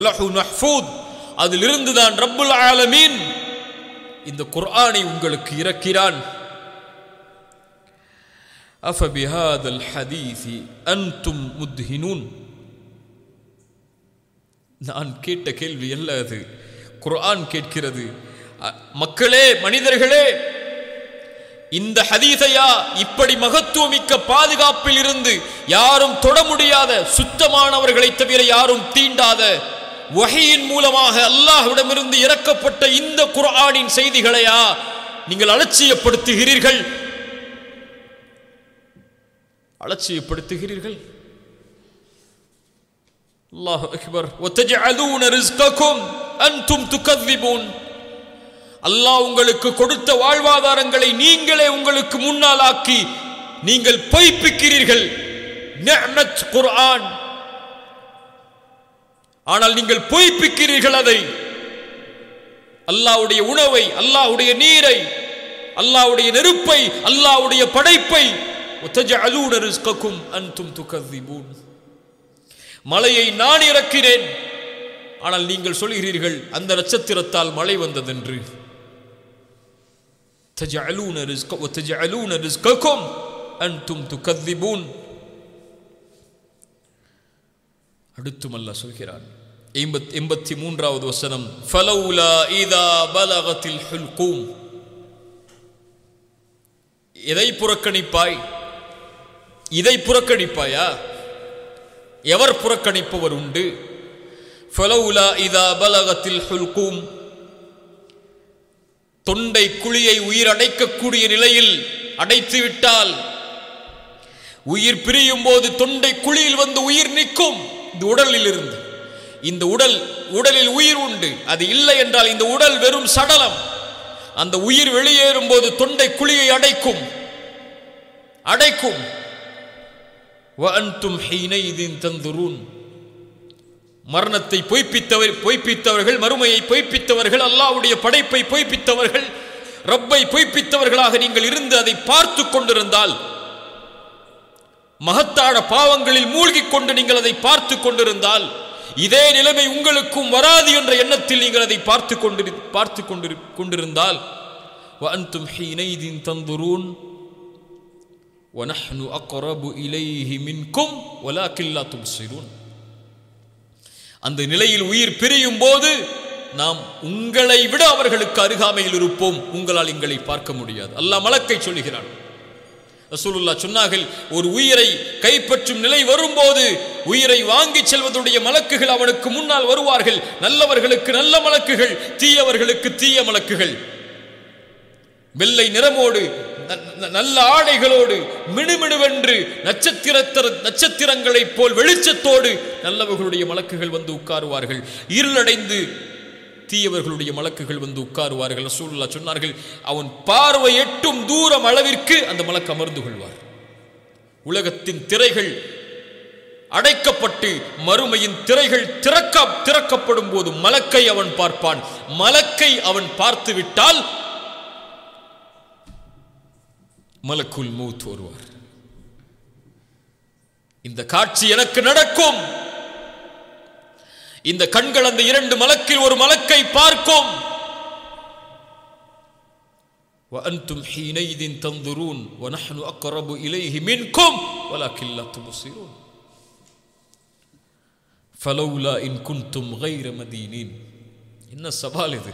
லஹு மஹ்ஃபூத் அதிலிருந்து தான் ரப்புல் ஆலமீன் இந்த குர்ஆனை உங்களுக்கு இறக்கிறான் அஃபபிஹாதல் ஹதீஸி அன்தும் முத்ஹினூன் நான் கேட்ட கேள்வி அல்ல அது குர்ஆன் கேட்கிறது அ- மக்களே மனிதர்களே இந்த ஹதீஸையா இப்படி மகத்துவமிக்க பாதுகாப்பில் இருந்து யாரும் தொட முடியாத சுத்தமானவர்களை தவிர யாரும் தீண்டாத வஹையின் மூலமாக அல்லாஹ்விடமிருந்து இறக்கப்பட்ட இந்த குர்ஆனின் செய்திகளையா நீங்கள் அலட்சியப்படுத்துகிறீர்கள் அலட்சியப்படுத்துகிறீர்கள் அல்லாஹ் அக்பர் وتجعلون رزقكم انتم تكذبون அல்லாஹ் உங்களுக்கு கொடுத்த வாழ்வாதாரங்களை நீங்களே உங்களுக்கு முன்னால் ஆக்கி நீங்கள் பொய்ப்பிக்கிறீர்கள் நிஅமத் குர்ஆன் ஆனால் நீங்கள் பொய்ப்பிக்கிறீர்கள் அதை அல்லாஹ்வுடைய உணவை அல்லாஹ்வுடைய நீரை அல்லாஹ்வுடைய நெருப்பை அல்லாஹ்வுடைய படைப்பை وتجعلون رزقكم انتم تكذبون மலையை நான் இறக்கிறேன் ஆனால் நீங்கள் சொல்கிறீர்கள் அந்த நட்சத்திரத்தால் மழை வந்ததென்று تجعلون رزق وتجعلون رزقكم أنتم تكذبون அடுத்தும் அல்லாஹ் சொல்கிறான் எண்பத் எண்பத்தி மூன்றாவது வசனம் ஃபலௌலா இதா பலகத்தில் ஹுல்கூம் எதை புறக்கணிப்பாய் இதை புறக்கணிப்பாயா எவர் புறக்கணிப்பவர் உண்டு ஃபலௌலா இதா பலகத்தில் ஹுல்கூம் தொண்டை குழியை உயிர் அடைக்கக்கூடிய நிலையில் அடைத்து விட்டால் உயிர் பிரியும் போது தொண்டை குழியில் வந்து உயிர் நிற்கும் இந்த உடலில் இருந்து இந்த உடல் உடலில் உயிர் உண்டு அது இல்லை என்றால் இந்த உடல் வெறும் சடலம் அந்த உயிர் வெளியேறும் போது தொண்டை குழியை அடைக்கும் அடைக்கும் وأنتم حينئذ تنظرون மரணத்தை பொய்ப்பித்தவர் பொய்ப்பித்தவர்கள் மறுமையை பொய்ப்பித்தவர்கள் அல்லாஹ்வுடைய படைப்பை பொய்ப்பித்தவர்கள் ரப்பை பொய்ப்பித்தவர்களாக நீங்கள் இருந்து அதை பார்த்து கொண்டிருந்தால் மகத்தான பாவங்களில் மூழ்கிக் கொண்டு நீங்கள் அதை பார்த்து கொண்டிருந்தால் இதே நிலைமை உங்களுக்கும் வராது என்ற எண்ணத்தில் நீங்கள் அதை பார்த்து கொண்டிரு பார்த்து கொண்டிரு கொண்டிருந்தால் وأنتم حينئذ تنظرون ونحن أقرب إليه منكم ولكن لا تبصرون அந்த நிலையில் உயிர் பிரியும் போது நாம் உங்களை விட அவர்களுக்கு அருகாமையில் இருப்போம் உங்களால் எங்களை பார்க்க முடியாது அல்லாஹ் மலக்கை சொல்கிறான் ரசூலுல்லா சொன்னார்கள் ஒரு உயிரை கைப்பற்றும் நிலை வரும்போது உயிரை வாங்கிச் செல்வதுடைய மலக்குகள் அவனுக்கு முன்னால் வருவார்கள் நல்லவர்களுக்கு நல்ல மலக்குகள் தீயவர்களுக்கு தீய மலக்குகள் வெள்ளை நிறமோடு ந- ந- நல்ல ஆடைகளோடு மினுமினுவென்று நட்சத்திரத்தர நட்சத்திரங்களைப் போல் வெளிச்சத்தோடு நல்லவர்களுடைய மலக்குகள் வந்து உட்காருவார்கள் இருளடைந்து தீயவர்களுடைய மலக்குகள் வந்து உட்காருவார்கள் ரசூலுல்லாஹ் சொன்னார்கள் அவன் பார்வை எட்டும் தூரம் அளவிற்கு அந்த மலக்கு அமர்ந்து கொள்வார் உலகத்தின் திரைகள் அடைக்கப்பட்டு மறுமையின் திரைகள் திறக்க திறக்கப்படும் போது மலக்கை அவன் பார்ப்பான் மலக்கை அவன் பார்த்து விட்டால் மலக்குல் மூத் வருவார் இந்த காட்சி எனக்கு நடக்கும் இந்த கண்கள் அந்த இரண்டு மலக்கில் ஒரு மலக்கை பார்க்கும் وأنتم حينئذ تنظرون ونحن أقرب إليه منكم ولكن لا تبصرون فلولا إن كنتم غير مدينين إن சவால் இது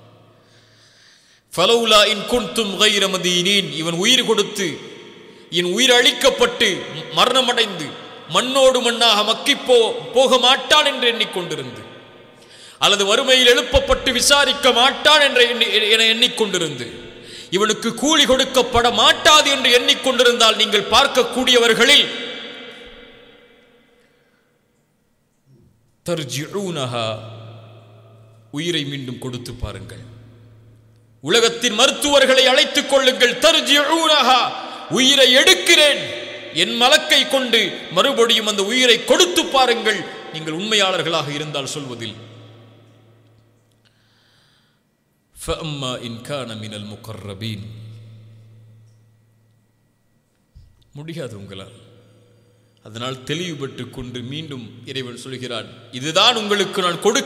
ஃபலௌலா இன் குன்தும் கைர மதீனீன் இவன் உயிர் கொடுத்து என் உயிர் அழிக்கப்பட்டு மரணமடைந்து மண்ணோடு மண்ணாக மக்கிப் போ போக மாட்டான் என்று எண்ணிக்கொண்டிருந்து அல்லது வறுமையில் எழுப்பப்பட்டு விசாரிக்க மாட்டான் என்று எண்ணி என எண்ணிக்கொண்டிருந்து இவனுக்கு கூலி கொடுக்கப்பட மாட்டாது என்று எண்ணிக்கொண்டிருந்தால் நீங்கள் பார்க்கக்கூடியவர்களில் தர்ஜிஊனஹா உயிரை மீண்டும் கொடுத்து பாருங்கள் உலகத்தின் மருத்துவர்களை அழைத்துக் கொள்ளுங்கள் தர்ஜிஊனஹா உயிரை எடுக்கிறேன் என் மலக்கை கொண்டு மறுபடியும் அந்த உயிரை கொடுத்து பாருங்கள் நீங்கள் உண்மையாளர்களாக இருந்தால் சொல்வதில் فأما إن كان من المقربين முடியாது உங்களால் அதனால் தெளிவுபட்டு கொண்டு மீண்டும் இறைவன் சொல்கிறான் இதுதான் உங்களுக்கு நான் கொடுக்க